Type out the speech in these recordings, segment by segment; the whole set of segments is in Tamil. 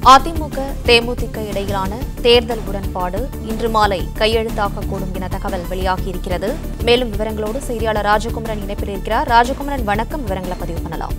அதிமுக தேமுதிக இடையிலான தேர்தல் உடன்பாடு இன்று மாலை கையெழுத்தாகக்கூடும் என தகவல் வெளியாகியிருக்கிறது மேலும் விவரங்களோடு செய்தியாளர் ராஜகுமரன் இணைப்பில் இருக்கிறார் ராஜகுமரன் வணக்கம் விவரங்களை பதிவு பண்ணலாம்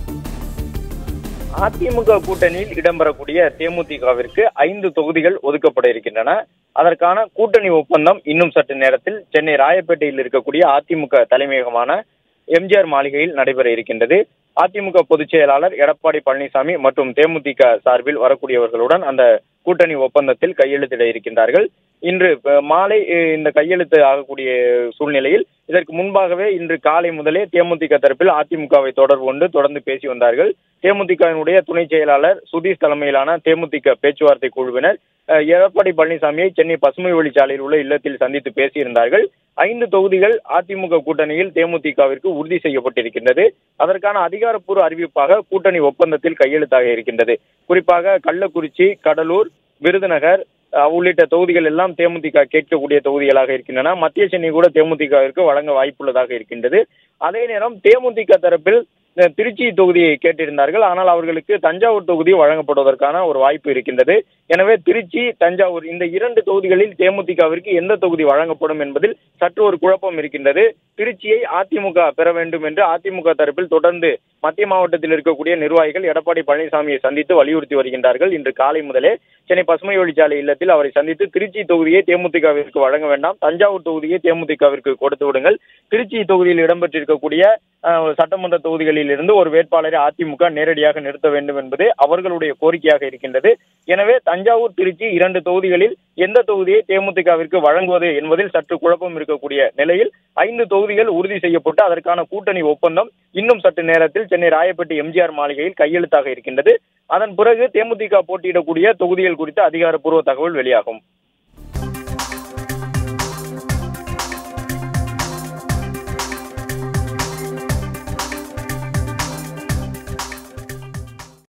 அதிமுக கூட்டணியில் இடம்பெறக்கூடிய தேமுதிகவிற்கு ஐந்து தொகுதிகள் ஒதுக்கப்பட இருக்கின்றன அதற்கான கூட்டணி ஒப்பந்தம் இன்னும் சற்று நேரத்தில் சென்னை ராயப்பேட்டையில் இருக்கக்கூடிய அதிமுக தலைமையகமான எம்ஜிஆர் மாளிகையில் நடைபெற இருக்கின்றது அதிமுக பொதுச் செயலாளர் எடப்பாடி பழனிசாமி மற்றும் தேமுதிக சார்பில் வரக்கூடியவர்களுடன் அந்த கூட்டணி ஒப்பந்தத்தில் கையெழுத்திட இருக்கின்றார்கள் இன்று அஹ், மாலை அஹ், இந்த கையெழுத்து ஆகக்கூடிய சூழ்நிலையில் இதற்கு முன்பாகவே இன்று காலை முதலே தேமுதிக தரப்பில் அதிமுகவை தொடர்பு கொண்டு தொடர்ந்து பேசி வந்தார்கள் தேமுதிகவினுடைய துணை செயலாளர் சுதீஷ் தலைமையிலான தேமுதிக பேச்சுவார்த்தை குழுவினர் அஹ், எடப்பாடி பழனிசாமியை சென்னை பசுமை வழிச்சாலையில் உள்ள இல்லத்தில் சந்தித்து பேசியிருந்தார்கள் ஐந்து தொகுதிகள் அதிமுக கூட்டணியில் தேமுதிகவிற்கு உறுதி செய்யப்பட்டிருக்கின்றது அதற்கான அதிகாரப்பூர்வ அறிவிப்பாக கூட்டணி ஒப்பந்தத்தில் கையெழுத்தாக இருக்கின்றது குறிப்பாக கள்ளக்குறிச்சி கடலூர் விருதுநகர் அஹ், உள்ளிட்ட தொகுதிகள் எல்லாம் தேமுதிக கேட்கக்கூடிய தொகுதிகளாக இருக்கின்றன மத்திய சென்னை கூட தேமுதிகவிற்கு வழங்க வாய்ப்புள்ளதாக இருக்கின்றது அதே நேரம் தேமுதிக தரப்பில் அஹ், திருச்சி தொகுதியை கேட்டிருந்தார்கள் ஆனால் அவர்களுக்கு தஞ்சாவூர் தொகுதி வழங்கப்படுவதற்கான ஒரு வாய்ப்பு இருக்கின்றது எனவே திருச்சி தஞ்சாவூர் இந்த இரண்டு தொகுதிகளில் தேமுதிகவிற்கு எந்த தொகுதி வழங்கப்படும் என்பதில் சற்று ஒரு குழப்பம் இருக்கின்றது திருச்சியை அதிமுக பெற வேண்டும் என்று அதிமுக தரப்பில் தொடர்ந்து மத்திய மாவட்டத்தில் இருக்கக்கூடிய நிர்வாகிகள் எடப்பாடி பழனிசாமியை சந்தித்து வலியுறுத்தி வருகின்றார்கள் இன்று காலை முதலே சென்னை பசுமை வழிச்சாலை இல்லத்தில் அவரை சந்தித்து திருச்சி தொகுதியை தேமுதிகவிற்கு வழங்க வேண்டாம் தஞ்சாவூர் தொகுதியை தேமுதிகவிற்கு கொடுத்து விடுங்கள் திருச்சி தொகுதியில் இடம்பெற்றிருக்கக்கூடிய அஹ், சட்டமன்ற தொகுதிகளில் இருந்து ஒரு வேட்பாளரை அதிமுக நேரடியாக நிறுத்த வேண்டும் என்பது அவர்களுடைய கோரிக்கையாக இருக்கின்றது எனவே தஞ்சாவூர் திருச்சி இரண்டு தொகுதிகளில் எந்த தொகுதியை தேமுதிகவிற்கு வழங்குவது என்பதில் சற்று குழப்பம் இருக்கக்கூடிய நிலையில் ஐந்து தொகுதிகள் உறுதி செய்யப்பட்டு அதற்கான கூட்டணி ஒப்பந்தம் இன்னும் சற்று நேரத்தில் சென்னை ராயப்பேட்டை எம்ஜிஆர் மாளிகையில் கையெழுத்தாக இருக்கின்றது அதன் பிறகு தேமுதிக போட்டியிடக்கூடிய தொகுதிகள் குறித்த அதிகாரப்பூர்வ தகவல் வெளியாகும்